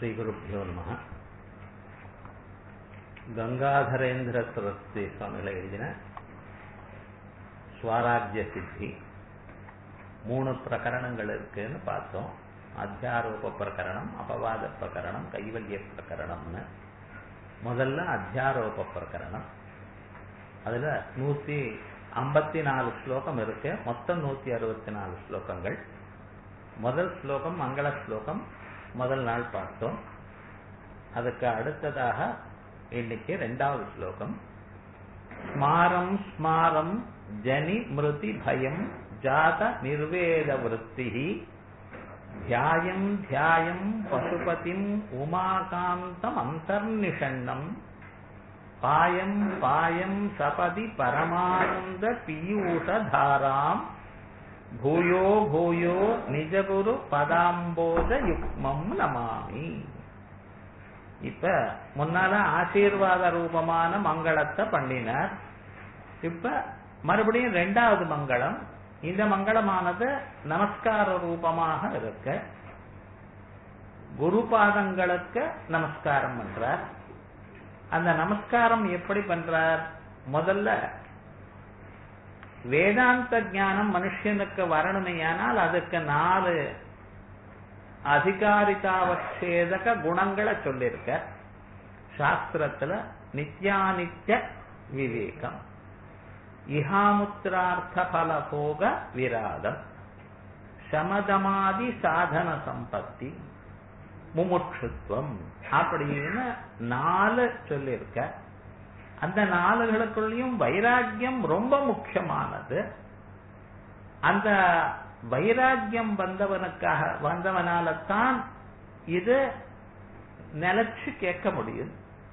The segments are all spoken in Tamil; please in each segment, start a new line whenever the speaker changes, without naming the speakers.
ಶ್ರೀಗುರುಭ್ಯೋ ನಮಃ ಗಂಗಾಧರೇಂದ್ರ ಸರಸ್ವತಿ ಸ್ವಾಮಿಗಳ எழுதின ஸ்வராஜ்ய சித்தி மூணு பிரகரணங்கள் இருக்குன்னு பார்த்தோம் அத்தியாரோப பிரகரணம் அபவாத பிரகரணம் கைவல்ய பிரகரணம்னு முதல்ல அத்தியாரோப பிரகரணம் அதுல நூத்தி ஐம்பத்தி நாலு ஸ்லோகம் இருக்கு மொத்தம் நூத்தி அறுபத்தி நாலு ஸ்லோகங்கள் முதல் ஸ்லோகம் மங்கள ஸ்லோகம் முதல் நாள் பார்த்தோம் அதுக்கு அடுத்ததாக இன்னைக்கு ரெண்டாவது ஸ்லோகம் ஸ்மாரம் ஸ்மாரம் ஜனி மிருதி பயம் ஜாத நிர்வேத விருத்தி தியாயம் தியாயம் பசுபதிம் உமாகாந்தம் அந்தர்நிஷண்ணம் பாயம் பாயம் சபதி பரமானந்த பீயூஷதாராம் பூயோ பூயோ நிஜகுரு பதாம்போத யுக்மம் நமாமி இப்ப முன்னால ஆசீர்வாத ரூபமான மங்களத்தை பண்ணினார் இப்ப மறுபடியும் ரெண்டாவது மங்களம் இந்த மங்களமானது நமஸ்கார ரூபமாக இருக்க குரு பாதங்களுக்கு நமஸ்காரம் பண்றார் அந்த நமஸ்காரம் எப்படி பண்றார் முதல்ல வேதாந்த ஞானம் மனுஷனுக்கு வரணுமையானால் அதுக்கு நாலு அதிகாரிதாவச்சேதக குணங்களை சொல்லியிருக்க சாஸ்திரத்துல நித்யானித்ய விவேகம் இஹாமுத்திரார்த்த பலபோக விராதம் சமதமாதி சாதன சம்பத்தி முமுட்சுத்துவம் அப்படின்னு நாலு சொல்லியிருக்க அந்த நாலுகளுக்குள்ளயும் வைராக்கியம் ரொம்ப முக்கியமானது அந்த வைராக்கியம் வந்தவனுக்காக வந்தவனால தான் இது நிலைச்சு கேட்க முடியும்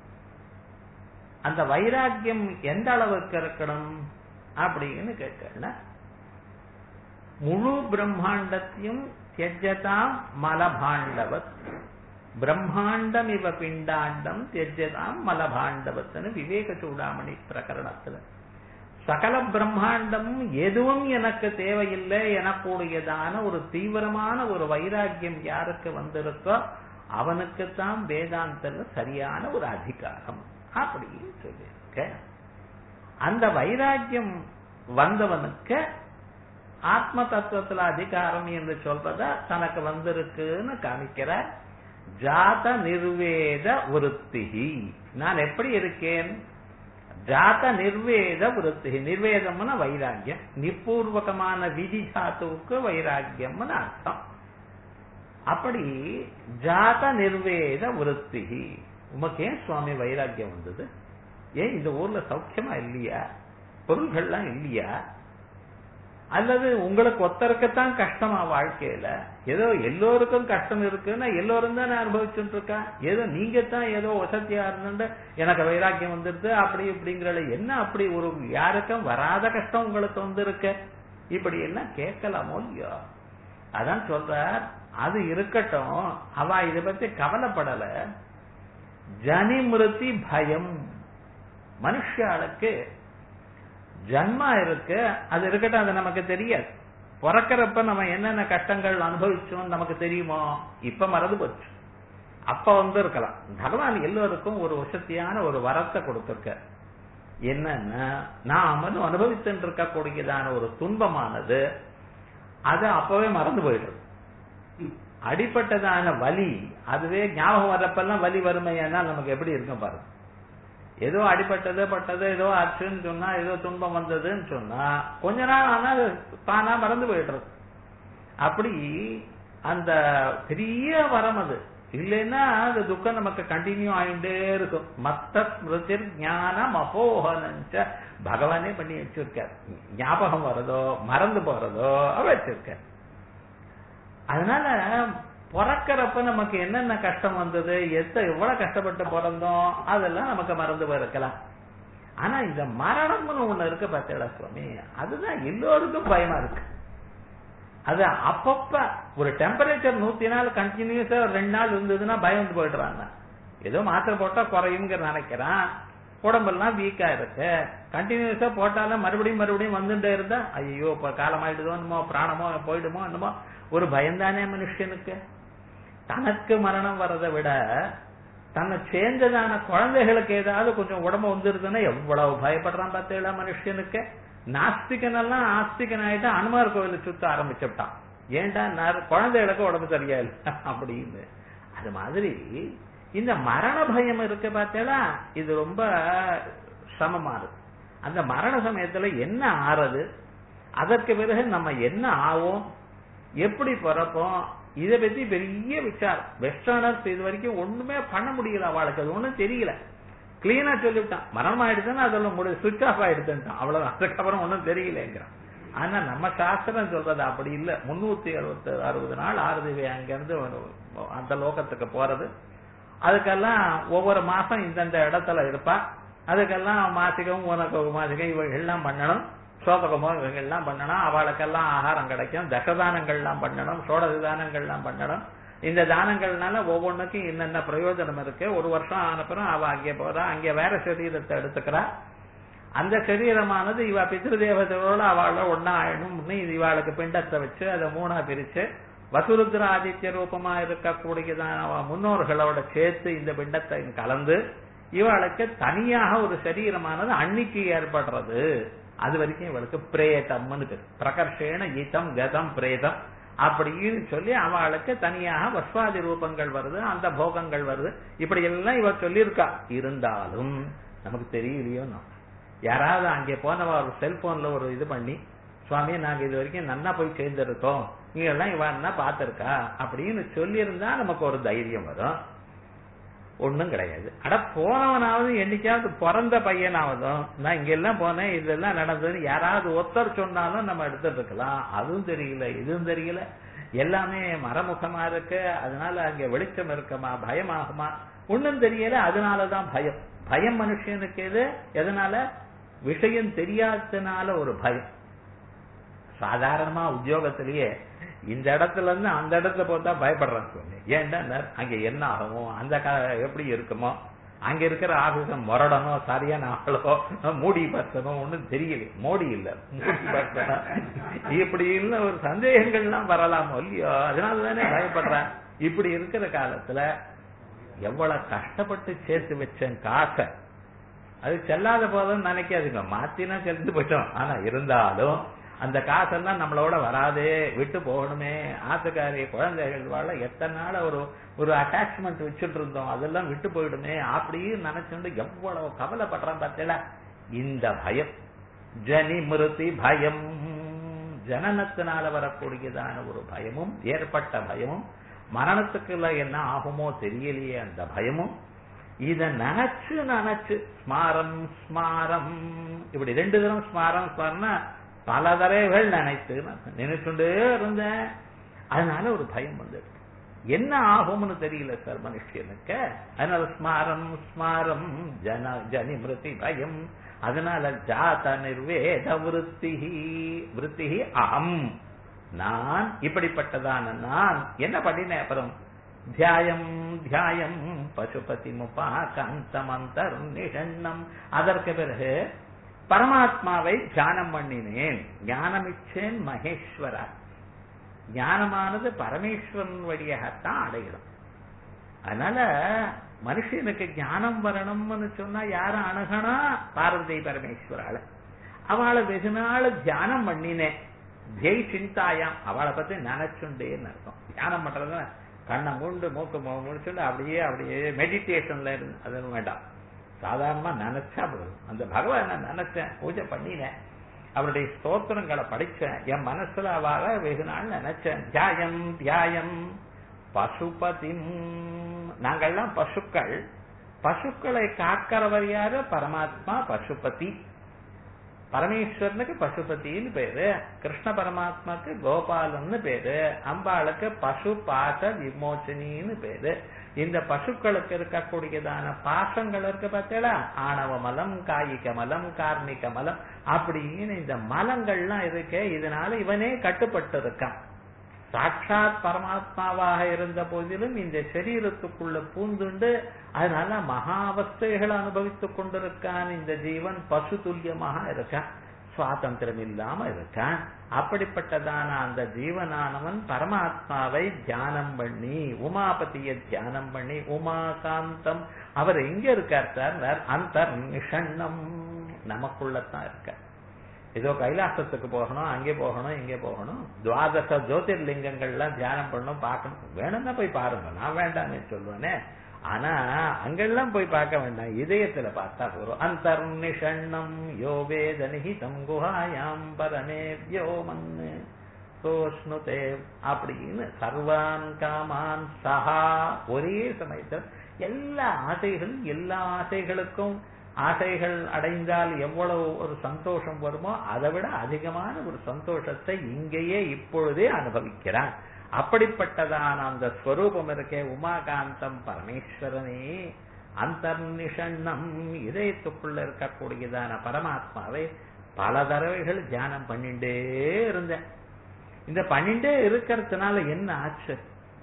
அந்த வைராக்கியம் எந்த அளவுக்கு இருக்கணும் அப்படின்னு கேட்க முழு பிரம்மாண்டத்தையும் தியஜதாம் மலபாண்டவத் பிரம்மாண்டம் இவ பிண்டாண்டம் தியஜதாம் மலபாண்டவத்னு விவேக சூடாமணி பிரகரணத்துல சகல பிரம்மாண்டமும் எதுவும் எனக்கு தேவையில்லை எனக்கூடியதான ஒரு தீவிரமான ஒரு வைராக்கியம் யாருக்கு வந்திருக்கோ அவனுக்குத்தான் வேதாந்தல சரியான ஒரு அதிகாரம் அப்படின்னு சொல்லியிருக்க அந்த வைராக்கியம் வந்தவனுக்கு ஆத்ம தத்துவத்துல அதிகாரம் என்று சொல்றத தனக்கு வந்திருக்குன்னு காமிக்கிற ஜாத நிர்வேத விருத்திகி நான் எப்படி இருக்கேன் ஜாத நிர்வேத விருத்தி நிர்வேதம்னு வைராக்கியம் நிப்பூர்வகமான விதி தாத்துவுக்கு வைராக்கியம்னு அர்த்தம் அப்படி ஜாத நிர்வேத விருத்தி உமக்கு ஏன் சுவாமி வைராக்கியம் வந்தது ஏன் இந்த ஊர்ல சௌக்கியமா இல்லையா பொருள்கள்லாம் இல்லையா அல்லது உங்களுக்கு ஒத்தருக்குத்தான் கஷ்டமா வாழ்க்கையில ஏதோ எல்லோருக்கும் கஷ்டம் இருக்குன்னா எல்லோரும் தானே அனுபவிச்சுட்டு இருக்கா ஏதோ நீங்க தான் ஏதோ வசதியா இருந்துட்டு எனக்கு வைராக்கியம் வந்துருது அப்படி இப்படிங்கிற என்ன அப்படி ஒரு யாருக்கும் வராத கஷ்டம் உங்களுக்கு வந்திருக்கு இப்படி எல்லாம் கேட்கலாமோ இல்லையோ அதான் சொல்ற அது இருக்கட்டும் அவ இத பத்தி கவலைப்படல ஜனிமிருத்தி பயம் மனுஷாளுக்கு ஜன்மா இருக்கு அது இருக்கட்டும் அது நமக்கு தெரியாது பிறக்கிறப்ப நம்ம என்னென்ன கஷ்டங்கள் அனுபவிச்சோம் நமக்கு தெரியுமோ இப்ப மறந்து போச்சு அப்ப வந்து இருக்கலாம் பகவான் எல்லோருக்கும் ஒரு வசதியான ஒரு வரத்தை கொடுத்திருக்க என்னன்னா நாம அனுபவித்துட்டு இருக்கக்கூடியதான ஒரு துன்பமானது அது அப்பவே மறந்து போயிடுறது அடிப்பட்டதான வலி அதுவே ஞாபகம் வர்றப்பெல்லாம் வலி வறுமையானா நமக்கு எப்படி இருக்கும் பாருங்க ஏதோ அடிப்பட்டது பட்டது ஏதோ ஆச்சுன்னு சொன்னா ஏதோ துன்பம் வந்ததுன்னு சொன்னா கொஞ்ச நாள் ஆனா அது தானா மறந்து போயிடுறது அப்படி அந்த பெரிய வரம் அது இல்லைன்னா அந்த துக்கம் நமக்கு கண்டினியூ ஆயிட்டே இருக்கும் மத்த ஸ்மிருதிர் ஞானம் அபோகனஞ்ச பகவானே பண்ணி வச்சிருக்கார் ஞாபகம் வர்றதோ மறந்து போறதோ வச்சிருக்கார் அதனால பிறக்கிறப்ப நமக்கு என்னென்ன கஷ்டம் வந்தது எத்த எவ்வளவு கஷ்டப்பட்டு பிறந்தோம் அதெல்லாம் நமக்கு மறந்து போயிருக்கலாம் ஆனா இந்த மரணம்னு ஒண்ணு இருக்கு பார்த்தேடா சுவாமி அதுதான் எல்லோருக்கும் பயமா இருக்கு அது அப்பப்ப ஒரு டெம்பரேச்சர் நூத்தி நாள் கண்டினியூஸா ரெண்டு நாள் இருந்ததுன்னா பயந்து போயிடுறாங்க ஏதோ மாத்திரை போட்டா குறையுங்கிற நினைக்கிறான் உடம்பெல்லாம் வீக்கா இருக்கு கண்டினியூஸா போட்டாலும் மறுபடியும் மறுபடியும் வந்துட்டே இருந்தா ஐயோ இப்ப காலமாயிடுதோ என்னமோ பிராணமோ போயிடுமோ என்னமோ ஒரு பயம்தானே மனுஷனுக்கு தனக்கு மரணம் வர்றதை விட தன்னை சேர்ந்ததான குழந்தைகளுக்கு ஏதாவது கொஞ்சம் உடம்பு வந்துருதுன்னா எவ்வளவு பயப்படுறான் பார்த்தீங்களா மனுஷனுக்கு நாஸ்திகன் எல்லாம் ஆஸ்திகன் ஆயிட்டா அனுமார் கோயில சுத்த ஆரம்பிச்சுட்டான் ஏன்டா நான் குழந்தைகளுக்கு உடம்பு சரியா இல்லை அப்படின்னு அது மாதிரி இந்த மரண பயம் இருக்கு பார்த்தீங்களா இது ரொம்ப சமமானது அந்த மரண சமயத்துல என்ன ஆறது அதற்கு பிறகு நம்ம என்ன ஆவோம் எப்படி பிறப்போம் இதை பத்தி பெரிய விசாரம் வெஸ்டர்னர்ஸ் இது வரைக்கும் ஒண்ணுமே பண்ண முடியல அவளுக்கு அது ஒண்ணும் தெரியல கிளீனா சொல்லிவிட்டான் மரணம் ஆயிடுச்சுன்னா அதெல்லாம் முடி சுவிச் ஆஃப் ஆயிடுச்சுட்டான் அவ்வளவு அதுக்கப்புறம் ஒண்ணும் தெரியலங்கிறான் ஆனா நம்ம சாஸ்திரம் சொல்றது அப்படி இல்ல முன்னூத்தி அறுபத்தி அறுபது நாள் ஆறுதவி அங்க இருந்து அந்த லோகத்துக்கு போறது அதுக்கெல்லாம் ஒவ்வொரு மாசம் இந்தந்த இடத்துல இருப்பா அதுக்கெல்லாம் மாசிகம் உனக்கு மாசிகம் இவைகள்லாம் பண்ணணும் சோதகமோ இவைகள்லாம் பண்ணணும் அவளுக்கெல்லாம் ஆகாரம் கிடைக்கும் தசதானங்கள்லாம் பண்ணணும் சோழ தானங்கள்லாம் பண்ணணும் இந்த தானங்கள்னால ஒவ்வொன்றுக்கும் என்னென்ன பிரயோஜனம் இருக்கு ஒரு வருஷம் ஆனப்புறம் அவ அங்கே போறா அங்கே வேற சரீரத்தை எடுத்துக்கிறா அந்த சரீரமானது இவ பித்ருதேவதையோட அவளோட ஒன்னா ஆயிடும் இவாளுக்கு பிண்டத்தை வச்சு அதை மூணா பிரிச்சு வசுருத்ர ஆதித்ய ரூபமா இருக்கக்கூடியதான முன்னோர்களோட சேர்த்து இந்த பிண்டத்தை கலந்து இவளுக்கு தனியாக ஒரு சரீரமானது அன்னைக்கு ஏற்படுறது அது வரைக்கும் இவளுக்கு பிரேதம்னு பேர் பிரகர்ஷேன ஈத்தம் கதம் பிரேதம் அப்படின்னு சொல்லி அவளுக்கு தனியாக வஸ்வாதி ரூபங்கள் வருது அந்த போகங்கள் வருது இப்படி எல்லாம் இவ சொல்லியிருக்கா இருந்தாலும் நமக்கு தெரியலையோ யாராவது அங்கே போனவ ஒரு செல்போன்ல ஒரு இது பண்ணி சுவாமி நாங்க இது வரைக்கும் நன்னா போய் சேர்ந்திருக்கோம் நீங்க எல்லாம் இவன்னா பாத்திருக்கா அப்படின்னு சொல்லியிருந்தா நமக்கு ஒரு தைரியம் வரும் ஒண்ணும் கிடையாது அட போனவனாவது என்னைக்காவது பிறந்த பையனாவதும் நான் இங்க எல்லாம் போனேன் இதெல்லாம் நடந்தது யாராவது ஒருத்தர் சொன்னாலும் நம்ம எடுத்துட்டு இருக்கலாம் அதுவும் தெரியல இதுவும் தெரியல எல்லாமே மரமுகமா இருக்கு அதனால அங்க வெளிச்சம் இருக்குமா பயமாகுமா ஒண்ணும் தெரியல அதனாலதான் பயம் பயம் மனுஷனுக்கு எது எதனால விஷயம் தெரியாததுனால ஒரு பயம் சாதாரணமா உத்தியோகத்திலேயே இந்த இடத்துல இருந்து அந்த இடத்துல போட்டா பயப்படுறான் சொல்லி ஏன்டா அங்க என்ன ஆகுமோ அந்த எப்படி இருக்குமோ அங்க இருக்கிற ஆபீசம் முரடனோ சரியான ஆளோ மூடி பர்சனோ ஒண்ணும் தெரியல மோடி இல்ல மூடி பர்சனோ இப்படி இல்ல ஒரு சந்தேகங்கள்லாம் வரலாமோ இல்லையோ அதனால தானே பயப்படுறான் இப்படி இருக்கிற காலத்துல எவ்வளவு கஷ்டப்பட்டு சேர்த்து வச்சேன் காசை அது செல்லாத போதும் நினைக்காதுங்க மாத்தினா செலுத்து போயிட்டோம் ஆனா இருந்தாலும் அந்த காசெல்லாம் நம்மளோட வராதே விட்டு போகணுமே ஆத்துக்காரி குழந்தைகள் வாழ எத்தனை நாள் ஒரு ஒரு அட்டாச்மெண்ட் வச்சுட்டு இருந்தோம் அதெல்லாம் விட்டு போயிடுமே அப்படின்னு நினைச்சுட்டு எவ்வளவு கவலைப்படுறான் பார்த்தீங்களா இந்த பயம் ஜனி மிருதி பயம் ஜனனத்தினால வரக்கூடியதான ஒரு பயமும் ஏற்பட்ட பயமும் மரணத்துக்குள்ள என்ன ஆகுமோ தெரியலையே அந்த பயமும் இத நினைச்சு நினைச்சு ஸ்மாரம் ஸ்மாரம் இப்படி ரெண்டு தரம் ஸ்மாரம் ஸ்மாரம்னா பல தடவைகள் நினைத்து நினைச்சுட்டே இருந்தேன் அதனால ஒரு பயம் வந்தது என்ன ஆகும்னு தெரியல சார் மனுஷனுக்கு அதனால ஸ்மாரம் ஸ்மாரம் ஜன ஜனி மிருதி பயம் அதனால ஜாத நிர்வேத விருத்தி விருத்தி அகம் நான் இப்படிப்பட்டதான நான் என்ன பண்ணினேன் அப்புறம் தியாயம் தியாயம் பசுபதி முபா காந்தமந்தர் நிஷண்ணம் அதற்கு பிறகு பரமாத்மாவை தியானம் பண்ணினேன் ஞானமிச்சேன் மகேஸ்வரா ஞானமானது பரமேஸ்வரன் வழியாகத்தான் அடையிடும் அதனால மனுஷனுக்கு ஞானம் வரணும்னு சொன்னா யாரும் அணுகணும் பார்வதி பரமேஸ்வரால அவளை வெகு நாள் தியானம் பண்ணினேன் ஜெய் சிந்தாயாம் அவளை பத்தி நினைச்சுண்டேன்னு அர்த்தம் தியானம் பண்றது கண்ணை மூண்டு மூக்கு முடிச்சுண்டு அப்படியே அப்படியே மெடிடேஷன்ல இருந்து அது வேண்டாம் சாதாரணமா நினைச்சா போதும் அந்த பகவான நினைச்சேன் பூஜை பண்ணினேன் அவருடைய ஸ்தோத்திரங்களை படிச்சேன் என் மனசுல அவாக வெகு நாள் நினைச்சேன் தியாயம் தியாயம் பசுபதி நாங்கள்லாம் பசுக்கள் பசுக்களை காக்கிறவர் யாரு பரமாத்மா பசுபதி பரமேஸ்வரனுக்கு பசுபதினு பேரு கிருஷ்ண பரமாத்மாக்கு கோபாலன்னு பேரு அம்பாளுக்கு பசு பாச விமோச்சனின்னு பேரு இந்த பசுக்களுக்கு இருக்கக்கூடியதான பாசங்கள் இருக்கு பார்த்தீங்களா ஆணவ மலம் காயிக மலம் கார்மிக மலம் அப்படின்னு இந்த மலங்கள்லாம் இருக்கு இதனால இவனே கட்டுப்பட்டு இருக்கான் சாட்சாத் பரமாத்மாவாக இருந்த போதிலும் இந்த சரீரத்துக்குள்ள பூந்துண்டு அதனால மகாவஸ்தைகளை அனுபவித்துக் கொண்டிருக்கான் இந்த ஜீவன் பசு துல்லியமாக இருக்கான் சுவாதந்திரம் இல்லாம இருக்கான் அப்படிப்பட்டதான அந்த ஜீவனானவன் பரமாத்மாவை தியானம் பண்ணி உமாபதிய தியானம் பண்ணி உமாகாந்தம் அவர் எங்க இருக்கார் சார் அந்தர் நிஷண்ணம் நமக்குள்ளதான் இருக்கார் ஏதோ கைலாசத்துக்கு போகணும் அங்கே போகணும் இங்கே போகணும் துவாதச ஜோதிர்லிங்கங்கள்லாம் தியானம் பண்ணணும் பார்க்கணும் வேணும்னா போய் பாருங்க நான் வேண்டாம்னு சொல்லுவேனே ஆனா அங்கெல்லாம் போய் பார்க்க வேண்டாம் இதயத்துல பார்த்தா போறோம் அந்தர்நிஷண்ணம் யோ வேத நிஹிதம் குஹாயாம் பரமேவ்யோ மன்னு சோஷ்ணுதே அப்படின்னு சர்வான் காமான் சஹா ஒரே சமயத்தில் எல்லா ஆசைகளும் எல்லா ஆசைகளுக்கும் ஆசைகள் அடைந்தால் எவ்வளவு ஒரு சந்தோஷம் வருமோ அதை விட அதிகமான ஒரு சந்தோஷத்தை இங்கேயே இப்பொழுதே அனுபவிக்கிறான் அப்படிப்பட்டதான அந்த ஸ்வரூபம் இருக்கே உமாகாந்தம் பரமேஸ்வரனே அந்தர்நிஷண்ணம் இதயத்துக்குள்ள இருக்கக்கூடியதான பரமாத்மாவை பல தடவைகள் தியானம் பண்ணிட்டே இருந்தேன் இந்த பண்ணிட்டே இருக்கிறதுனால என்ன ஆச்சு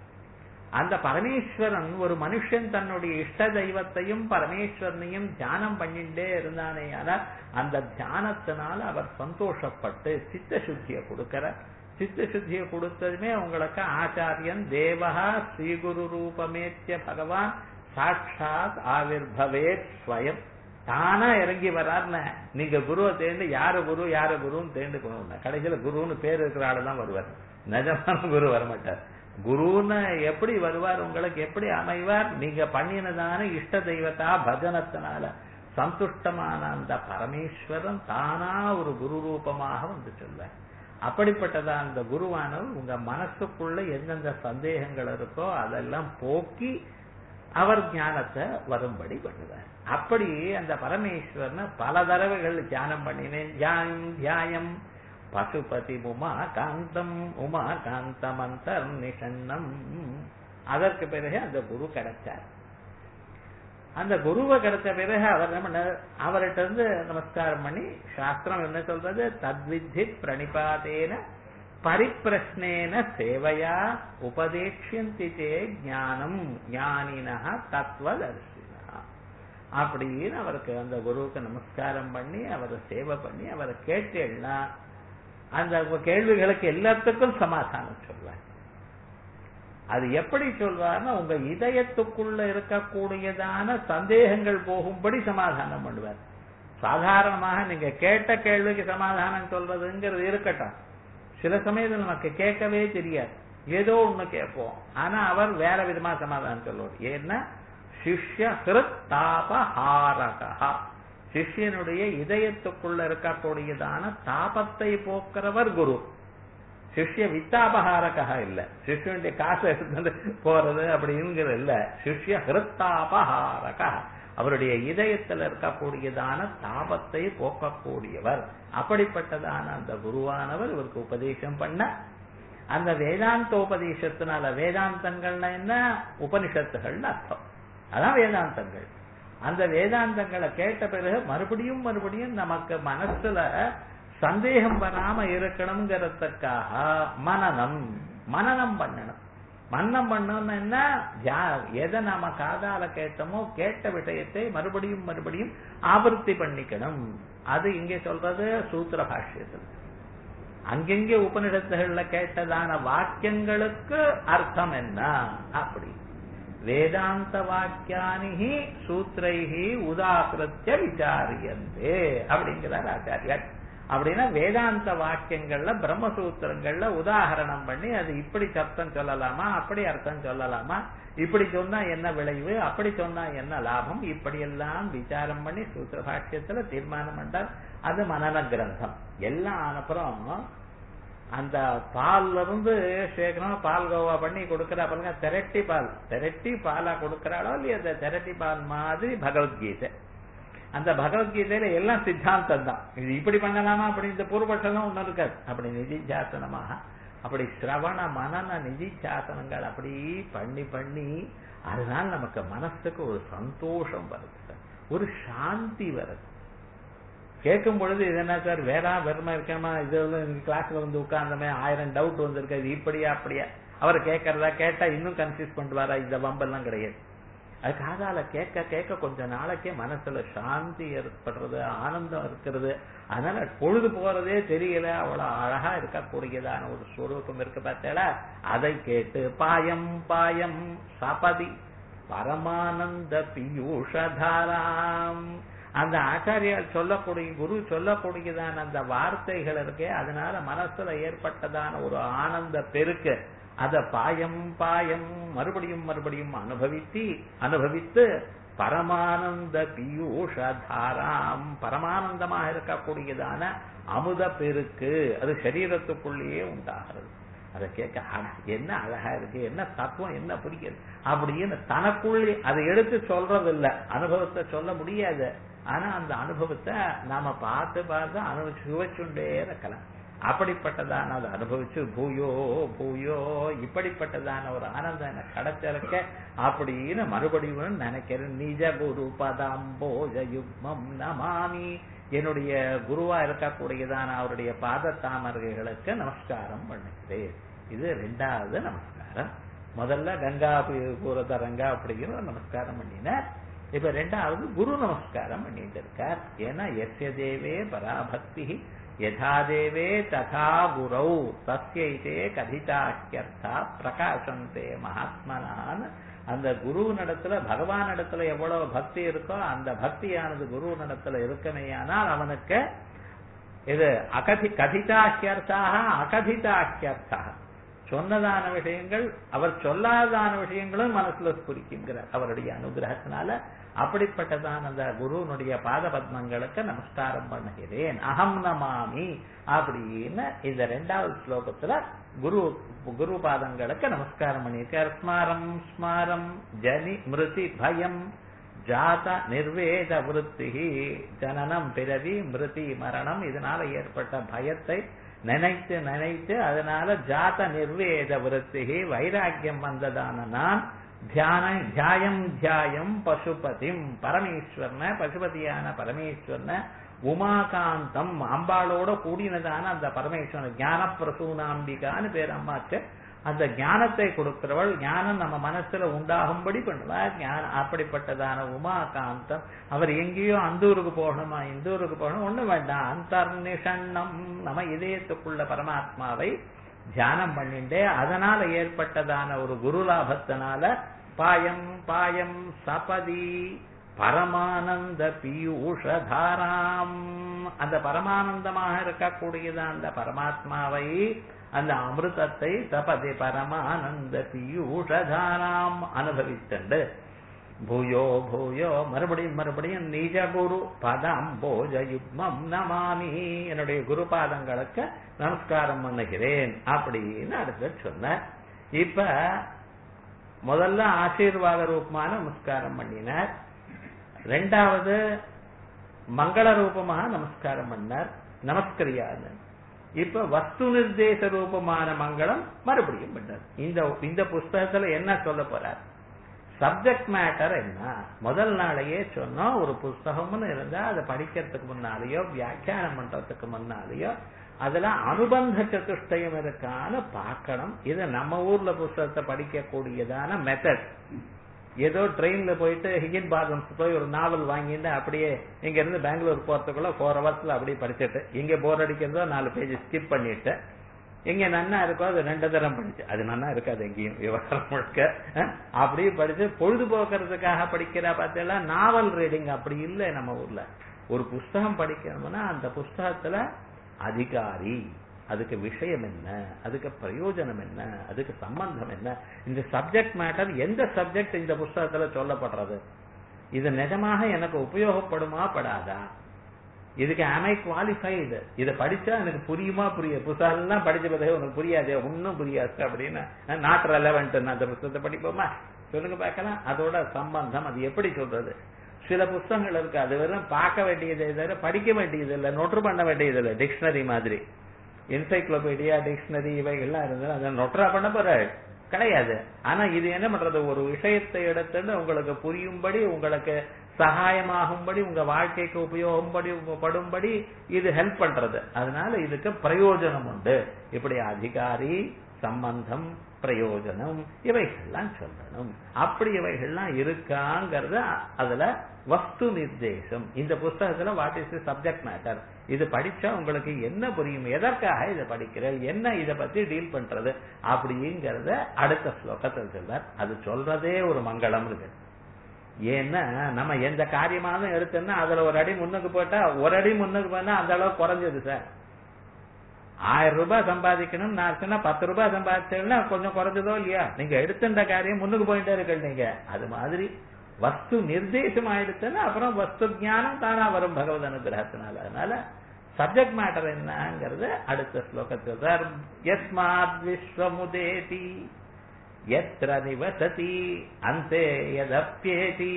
அந்த பரமேஸ்வரன் ஒரு மனுஷன் தன்னுடைய இஷ்ட தெய்வத்தையும் பரமேஸ்வரனையும் தியானம் பண்ணிட்டே இருந்தானே ஆனால் அந்த தியானத்தினால அவர் சந்தோஷப்பட்டு சித்த சுத்தியை கொடுக்கிறார் சித்த சுத்தியை கொடுத்ததுமே உங்களுக்கு ஆச்சாரியன் தேவகா ஸ்ரீகுரு ரூபமேத்திய பகவான் சாட்சாத் ஆவிர்பவேத் ஸ்வயம் தானா இறங்கி வரார்ன நீங்க குருவை தேர்ந்து யாரு குரு யாரு குருன்னு தேர்ந்து போகணும் கடைசியில குருன்னு பேர் இருக்கிற ஆளு தான் வருவார் நிஜமான குரு வரமாட்டார் குருன்னு எப்படி வருவார் உங்களுக்கு எப்படி அமைவார் நீங்க பண்ணினதான இஷ்ட தெய்வத்தா பஜனத்தினால சந்துஷ்டமான அந்த பரமேஸ்வரன் தானா ஒரு குரு ரூபமாக வந்து சொல்ல அப்படிப்பட்டதா அந்த குருவானவர் உங்க மனசுக்குள்ள எந்தெந்த சந்தேகங்கள் இருக்கோ அதெல்லாம் போக்கி அவர் ஞானத்தை வரும்படி பண்ணுவார் அப்படி அந்த பரமேஸ்வரனை பல தடவைகள் தியானம் பண்ணினேன் தியாயம் தியாயம் பசுபதி உமா காந்தம் உமா காந்தம் அந்தர் நிஷன்னம் அதற்கு பிறகு அந்த குரு கிடைச்சார் அந்த குருவை கிடைச்ச பிறகு அவர் என்ன பண்ணார் அவர்கிட்ட இருந்து நமஸ்காரம் பண்ணி சாஸ்திரம் என்ன சொல்றது தத்வித்தி பிரணிபாதேன பரிப்பிரஷ்னேன சேவையா உபதேட்சியந்தி தே ஞானம் ஞானினா தத்துவதர்சினா அப்படின்னு அவருக்கு அந்த குருவுக்கு நமஸ்காரம் பண்ணி அவரை சேவை பண்ணி அவரை கேட்டேன்னா அந்த கேள்விகளுக்கு எல்லாத்துக்கும் சமாதானம் சொல்வார் அது எப்படி சொல்வார்னா உங்க இதயத்துக்குள்ள இருக்கக்கூடியதான சந்தேகங்கள் போகும்படி சமாதானம் பண்ணுவார் சாதாரணமாக நீங்க கேட்ட கேள்விக்கு சமாதானம் சொல்றதுங்கிறது இருக்கட்டும் சில சமயத்தில் நமக்கு கேட்கவே தெரியாது ஏதோ ஒண்ணு கேட்போம் ஆனா அவர் வேற விதமா சமாதானம் சொல்லுவார் ஏன்னா சிஷ்ய ஹிருத்தாபஹாரகா சிஷ்யனுடைய இதயத்துக்குள்ள இருக்கக்கூடியதான தாபத்தை போக்குறவர் குரு சிஷ்ய வித்தாபகாரகா இல்ல சிஷ்யனுடைய காசை எடுத்துட்டு போறது அப்படிங்கிறது இல்ல சிஷ்ய ஹிருத்தாபகாரகா அவருடைய இதயத்தில் இருக்கக்கூடியதான தாபத்தை போக்கக்கூடியவர் அப்படிப்பட்டதான அந்த குருவானவர் இவருக்கு உபதேசம் பண்ண அந்த வேதாந்தோபதேசத்தினால வேதாந்தங்கள்னா என்ன உபனிஷத்துகள்னு அர்த்தம் அதான் வேதாந்தங்கள் அந்த வேதாந்தங்களை கேட்ட பிறகு மறுபடியும் மறுபடியும் நமக்கு மனசுல சந்தேகம் வராம இருக்கணுங்கிறதுக்காக மனநம் மனநம் பண்ணணும் மன்னம் பண்ணணும்னு என்ன எதை நாம காதால கேட்டோமோ கேட்ட விஷயத்தை மறுபடியும் மறுபடியும் ஆவர்த்தி பண்ணிக்கணும் அது இங்கே சொல்றது சூத்திர பாஷ்யத்தில் அங்கெங்கே உபனிஷத்துகள்ல கேட்டதான வாக்கியங்களுக்கு அர்த்தம் என்ன அப்படி வேதாந்த வாக்கியானி சூத்திரைஹி உதாகிருத்திய விசாரியந்தே அப்படிங்கிறார் ஆச்சாரியார் அப்படின்னா வேதாந்த வாக்கியங்கள்ல பிரம்மசூத்திரங்கள்ல உதாகரணம் பண்ணி அது இப்படி சப்தம் சொல்லலாமா அப்படி அர்த்தம் சொல்லலாமா இப்படி சொன்னா என்ன விளைவு அப்படி சொன்னா என்ன லாபம் இப்படி எல்லாம் விசாரம் பண்ணி சூத்திர பாஷ்யத்துல தீர்மானம் பண்ணார் அது மனன கிரந்தம் எல்லாம் அப்புறம் அந்த பால்ல இருந்து சேர்க்கணும் பால் கோவா பண்ணி கொடுக்கறா பாருங்க திரட்டி பால் திரட்டி பாலா கொடுக்கறாளோ இல்லையா அந்த திரட்டி பால் மாதிரி பகவத்கீதை அந்த பகவத்கீதையில எல்லாம் சித்தாந்தம் தான் இது இப்படி பண்ணலாமா அப்படி இந்த பூர்வபட்சம் ஒண்ணு இருக்காது அப்படி நிதிச்சாசனமாக அப்படி சிரவண மனன நிதிச்சாசனங்கள் அப்படி பண்ணி பண்ணி அதனால நமக்கு மனசுக்கு ஒரு சந்தோஷம் வருது ஒரு சாந்தி வருது கேட்கும் பொழுது இது என்ன சார் வேறா வெறுமை இருக்கணுமா இது கிளாஸ்ல வந்து உட்கார்ந்தமே ஆயிரம் டவுட் வந்திருக்கு இது இப்படியா அப்படியா அவர் கேட்கறதா கேட்டா இன்னும் கன்ஃபியூஸ் பண்ணுவாரா இந்த வம்பெல்லாம் கிடையாது அது காதால கேட்க கேட்க கொஞ்ச நாளைக்கே மனசுல சாந்தி ஏற்படுறது ஆனந்தம் இருக்கிறது அதனால பொழுது போறதே தெரியல அவ்வளவு அழகா இருக்கக்கூடியதான ஒரு ஸ்வரூபம் இருக்கு பார்த்தேடா அதை கேட்டு பாயம் பாயம் சபதி பரமானந்த பியூஷதாராம் அந்த ஆச்சாரியால் சொல்லக்கூடிய குரு சொல்லக்கூடியதான அந்த வார்த்தைகள் இருக்கே அதனால மனசுல ஏற்பட்டதான ஒரு ஆனந்த பெருக்கு அத பாயம் பாயம் மறுபடியும் மறுபடியும் அனுபவித்து அனுபவித்து பரமானந்த பியூஷதாராம் பரமானந்தமாக இருக்கக்கூடியதான அமுத பெருக்கு அது சரீரத்துக்குள்ளேயே உண்டாகிறது அதை கேட்க அட, என்ன அழகா இருக்கு என்ன தத்துவம் என்ன புரியுது அப்படின்னு தனக்குள்ளே அதை எடுத்து சொல்றது இல்ல அனுபவத்தை சொல்ல முடியாது ஆனா அந்த அனுபவத்தை நாம பார்த்து பார்த்து அனுபவிச்சு சுவைச்சுண்டே இருக்கலாம் அப்படிப்பட்டதான அதை அனுபவிச்சு பூயோ பூயோ இப்படிப்பட்டதான ஒரு ஆனந்தம் எனக்கு கிடைச்சிருக்க அப்படின்னு மறுபடியும் நினைக்கிறேன் நிஜ குரு பதாம்போஜ யுக்மம் நமாமி என்னுடைய குருவா இருக்கக்கூடியதான அவருடைய பாத தாமரைகளுக்கு நமஸ்காரம் பண்ணுகிறேன் இது ரெண்டாவது நமஸ்காரம் முதல்ல கங்கா பூரத ரங்கா அப்படிங்கிற நமஸ்காரம் பண்ணினார் இப்ப ரெண்டாவது குரு நமஸ்காரம் பண்ணிட்டு இருக்கார் ஏன்னா எஸ்ய தேவே பராபக்தி யதா தேவே ததா குரௌ தஸ்யைதே கதிதாக்கியர்த்தா பிரகாசந்தே மகாத்மனான் அந்த குரு நடத்துல பகவான் இடத்துல எவ்வளவு பக்தி இருக்கோ அந்த பக்தியானது குரு நடத்துல இருக்கமேயானால் அவனுக்கு இது அகதி கதிதாக்கியர்த்தாக அகதிதாக்கியர்த்தாக சொன்னதான விஷயங்கள் அவர் சொல்லாதான விஷயங்களும் மனசுல ஸ்புரிக்குங்கிறார் அவருடைய அனுகிரகத்தினால அப்படிப்பட்டதான் அந்த குருனுடைய பாத பத்மங்களுக்கு நமஸ்காரம் பண்ணுகிறேன் அகம் நமாமி அப்படின்னு இந்த ரெண்டாவது ஸ்லோகத்துல குரு குரு பாதங்களுக்கு நமஸ்காரம் பண்ணியிருக்கார் ஸ்மாரம் ஸ்மாரம் ஜனி மிருதி பயம் ஜாத நிர்வேத விருத்தி ஜனனம் பிறவி மிருதி மரணம் இதனால ஏற்பட்ட பயத்தை நினைத்து நினைத்து அதனால ஜாத நிர்வேத விருத்தி வைராக்கியம் வந்ததான நான் தியான தியாயம் தியாயம் பசுபதிம் பரமேஸ்வரன பசுபதியான பரமேஸ்வரன உமாகாந்தம் அம்பாளோட கூடினதான அந்த பரமேஸ்வரன் ஞான பிரசூனாம்பிகான்னு பேர் அம்மாக்கு அந்த ஞானத்தை கொடுக்கிறவள் ஞானம் நம்ம மனசுல உண்டாகும்படி பண்ணுவார் ஞானம் அப்படிப்பட்டதான உமாகாந்தம் அவர் எங்கேயோ அந்த ஊருக்கு போகணுமா இந்த ஊருக்கு போகணும் ஒண்ணு வேண்டாம் அந்தர்நிஷண்ணம் நம்ம இதயத்துக்குள்ள பரமாத்மாவை தியானம் பண்ணிண்டே அதனால ஏற்பட்டதான ஒரு குரு லாபத்தினால பாயம் பாயம் சபதி பரமானந்த பியூஷதாராம் அந்த பரமானந்தமாக இருக்கக்கூடியது அந்த பரமாத்மாவை அந்த அமிர்தத்தை சபதி பரமானந்த பியூஷதாராம் அனுபவித்தண்டு பூயோ பூயோ மறுபடியும் மறுபடியும் நிஜ குரு பதம் போஜ யுக்மம் நமாமி என்னுடைய குரு பாதங்களுக்கு நமஸ்காரம் பண்ணுகிறேன் அப்படின்னு அடுத்து சொன்ன இப்ப முதல்ல ஆசீர்வாத ரூபமான நமஸ்காரம் பண்ணினார் ரெண்டாவது மங்கள ரூபமாக நமஸ்காரம் பண்ணார் நமஸ்கரியாதன் இப்ப வஸ்து நிர்தேச ரூபமான மங்களம் மறுபடியும் பண்ணார் இந்த இந்த புஸ்தகத்துல என்ன சொல்ல போறார் சப்ஜெக்ட் மேட்டர் என்ன முதல் நாளையே சொன்னோம் ஒரு புஸ்தகம்னு இருந்தா அதை படிக்கிறதுக்கு முன்னாலேயோ வியாக்கியானம் பண்றதுக்கு முன்னாலேயோ அதுல அனுபந்த சதுஷ்டயம் இருக்கான்னு பார்க்கணும் இது நம்ம ஊர்ல புஸ்தகத்தை படிக்கக்கூடியதான மெத்தட் ஏதோ ட்ரெயின்ல போயிட்டு ஹிகின் பாதம்ஸ் போய் ஒரு நாவல் வாங்கிட்டு அப்படியே இங்க இருந்து பெங்களூர் போறதுக்குள்ள ஃபோர் ஹவர்ஸ்ல அப்படியே படிச்சுட்டு இங்க போர் அடிக்கிறதோ நாலு பேஜ் ஸ்கிப் பண்ணிட்டு எங்க நன்னா இருக்கோ அது ரெண்டு தரம் படிச்சு அது நன்னா இருக்காது எங்கேயும் விவகாரம் முழுக்க அஹ், அப்படியே படிச்சு பொழுதுபோக்குறதுக்காக படிக்கிற பார்த்தீங்களா நாவல் ரீடிங் அப்படி இல்லை நம்ம ஊர்ல ஒரு புஸ்தகம் படிக்கணும்னா அந்த புஸ்தகத்துல அதிகாரி அதுக்கு விஷயம் என்ன அதுக்கு பிரயோஜனம் என்ன அதுக்கு சம்பந்தம் என்ன இந்த சப்ஜெக்ட் மேட்டர் எந்த சப்ஜெக்ட் இந்த புஸ்தகத்துல சொல்லப்படுறது இது நிஜமாக எனக்கு உபயோகப்படுமா படாதா இதுக்கு அமை குவாலிஃபைடு இதை படிச்சா எனக்கு புரியுமா புரிய புத்தகம்லாம் படிச்ச பிறகு உனக்கு புரியாது ஒன்னும் புரியாது அப்படின்னு நாட் ரெலவெண்ட் அந்த புத்தகத்தை படிப்போமா சொல்லுங்க பார்க்கலாம் அதோட சம்பந்தம் அது எப்படி சொல்றது சில புஸ்தகங்கள் இருக்கு அது வெறும் பார்க்க வேண்டியது தவிர படிக்க வேண்டியது இல்லை நொற்று பண்ண வேண்டியது இல்லை டிக்ஷனரி மாதிரி என்சைக்ளோபீடியா டிக்ஷனரி இவைகள்லாம் இருந்தாலும் அதை நொற்றா பண்ண போற கிடையாது ஆனா இது என்ன பண்றது ஒரு விஷயத்தை எடுத்துட்டு உங்களுக்கு புரியும்படி உங்களுக்கு சகாயமாகும்படி உங்க வாழ்க்கைக்கு உபயோகம்படி படும்படி இது ஹெல்ப் பண்றது அதனால இதுக்கு பிரயோஜனம் உண்டு இப்படி அதிகாரி சம்பந்தம் பிரயோஜனம் இவைகள்லாம் சொல்லணும் அப்படி இவைகள்லாம் இருக்காங்கிறத அதுல வஸ்து நிர்தேசம் இந்த புஸ்தகத்துல வாட் இஸ் சப்ஜெக்ட் மேட்டர் இது படிச்சா உங்களுக்கு என்ன புரியும் எதற்காக இதை படிக்கிறேன் என்ன இதை பத்தி டீல் பண்றது அப்படிங்கறத அடுத்த ஸ்லோகத்தில் சொல்றார் அது சொல்றதே ஒரு மங்களம் இருக்கு ஏன்னா நம்ம எந்த காரியமாவது எடுத்தோம்னா அதுல ஒரு அடி முன்னுக்கு போட்டா ஒரு அடி முன்னுக்கு போனா அந்த அளவு குறைஞ்சது சார் ஆயிரம் ரூபாய் சம்பாதிக்கணும் நான் சொன்னா பத்து ரூபாய் சம்பாதிச்சேன்னா கொஞ்சம் குறைஞ்சதோ இல்லையா நீங்க எடுத்துட்ட காரியம் முன்னுக்கு போயிட்டே இருக்கீங்க நீங்க அது மாதிரி வஸ்து நிர்தேசம் ஆயிடுச்சுன்னா அப்புறம் வஸ்து ஞானம் தானா வரும் பகவத் அனுகிரகத்தினால அதனால சப்ஜெக்ட் மேட்டர் என்னங்கிறது அடுத்த ஸ்லோகத்தில் சார் யஸ்மாத் விஸ்வமுதேதி यत्र निवसति अन्ते यदप्येति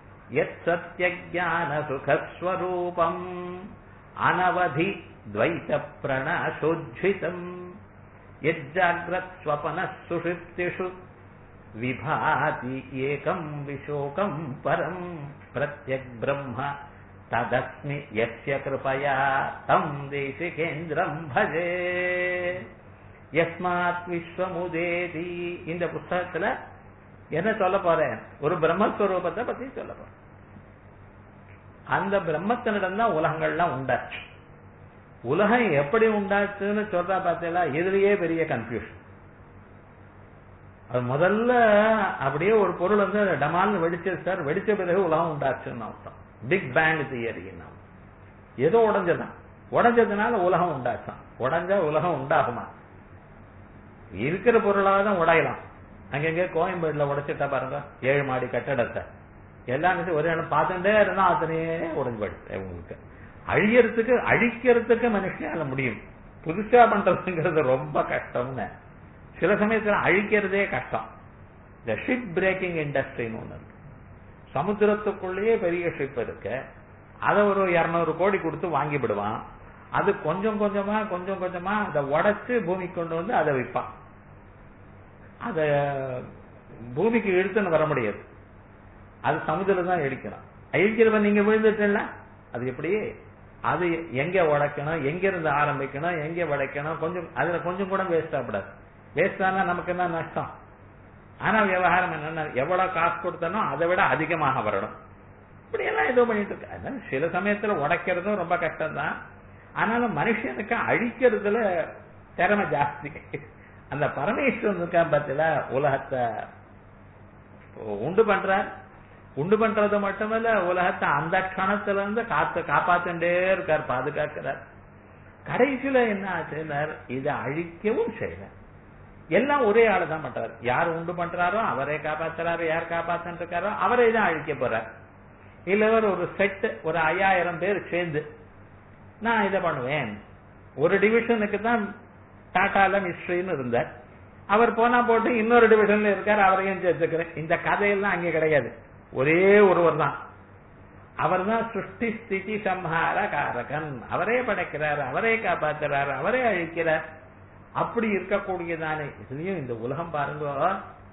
यत्सत्यज्ञानसुखस्वरूपम् अनवधि द्वैतप्रणशोज्झितम् यज्जाग्रत्स्वपनः सुषिप्तिषु विभाति एकम् विशोकम् परम् प्रत्यग्ब्रह्म तदस्मि यस्य कृपया तम् देशिकेन्द्रम् भजे யஸ்மாத் விஸ்வமுதேதி இந்த புஸ்தகத்துல என்ன சொல்ல போறேன் ஒரு பிரம்மஸ்வரூபத்தை பத்தி சொல்ல போறேன் அந்த பிரம்மத்தினிடம் தான் உலகங்கள்லாம் உண்டாச்சு உலகம் எப்படி உண்டாச்சுன்னு சொல்றா பார்த்தீங்களா இதுலயே பெரிய கன்ஃபியூஷன் அது முதல்ல அப்படியே ஒரு பொருள் வந்து டமால்னு வெடிச்சது சார் வெடிச்ச பிறகு உலகம் உண்டாச்சுன்னு அர்த்தம் பிக் பேங் தியரின்னு ஏதோ உடஞ்சதான் உடஞ்சதுனால உலகம் உண்டாச்சான் உடஞ்சா உலகம் உண்டாகுமா இருக்கிற பொருளாக தான் உடையலாம் அங்கங்க கோயம்பேடுல உடைச்சிட்டா பாருங்க ஏழு மாடி கட்டடத்தை எல்லாம் ஒரு இடம் பார்த்துட்டே இருந்தா அத்தனையே உடஞ்சு போயிடுச்சு உங்களுக்கு அழியறதுக்கு அழிக்கிறதுக்கு மனுஷனால முடியும் புதுசா பண்றதுங்கிறது ரொம்ப கஷ்டம்னு சில சமயத்துல அழிக்கிறதே கஷ்டம் இந்த ஷிப் பிரேக்கிங் இண்டஸ்ட்ரின்னு ஒண்ணு இருக்கு சமுத்திரத்துக்குள்ளேயே பெரிய ஷிப் இருக்கு அதை ஒரு இருநூறு கோடி கொடுத்து வாங்கி விடுவான் அது கொஞ்சம் கொஞ்சமா கொஞ்சம் கொஞ்சமா அதை உடைச்சு பூமிக்கு கொண்டு வந்து அதை விற்பான் அத பூமிக்கு இழுத்துன்னு வர முடியாது அது சமுதிரம் தான் இடிக்கணும் இடிக்கிறவன் நீங்க விழுந்துட்டல அது எப்படி அது எங்க உடைக்கணும் எங்க இருந்து ஆரம்பிக்கணும் எங்க உடைக்கணும் கொஞ்சம் அதுல கொஞ்சம் கூட வேஸ்ட் ஆகக்கூடாது வேஸ்ட் ஆனா நமக்கு என்ன நஷ்டம் ஆனா விவகாரம் என்னன்னா எவ்வளவு காசு கொடுத்தனோ அதை விட அதிகமாக வரணும் இப்படி எல்லாம் ஏதோ பண்ணிட்டு இருக்கு அதனால சில சமயத்துல உடைக்கிறதும் ரொம்ப கஷ்டம் தான் ஆனாலும் மனுஷனுக்கு அழிக்கிறதுல திறமை ஜாஸ்தி அந்த பரமேஸ்வரன் இருக்கா பத்தில உலகத்தை உண்டு பண்றார் உண்டு பண்றது மட்டுமல்ல உலகத்தை அந்த கணத்துல இருந்து காத்து காப்பாத்துட்டே இருக்கார் பாதுகாக்கிறார் கடைசியில என்ன ஆச்சுனார் இதை அழிக்கவும் செய்யறார் எல்லாம் ஒரே ஆளு தான் பண்றாரு யார் உண்டு பண்றாரோ அவரே காப்பாத்துறாரு யார் காப்பாத்துன்னு இருக்காரோ அவரே தான் அழிக்க போறார் இல்லவர் ஒரு செட் ஒரு ஐயாயிரம் பேர் சேர்ந்து நான் இதை பண்ணுவேன் ஒரு டிவிஷனுக்கு தான் டாட்டால மிஸ்ட்ரின்னு இருந்தார் அவர் போனா போட்டு இன்னொரு டிவிஷன்ல இருக்கார் அவரையும் சேர்த்துக்கிறேன் இந்த கதையெல்லாம் அங்கே கிடையாது ஒரே ஒருவர் தான் அவர் தான் சிருஷ்டி ஸ்திதி சம்ஹார காரகன் அவரே படைக்கிறார் அவரே காப்பாத்துறார் அவரே அழிக்கிறார் அப்படி இருக்கக்கூடியதானே இதுலயும் இந்த உலகம் பாருங்க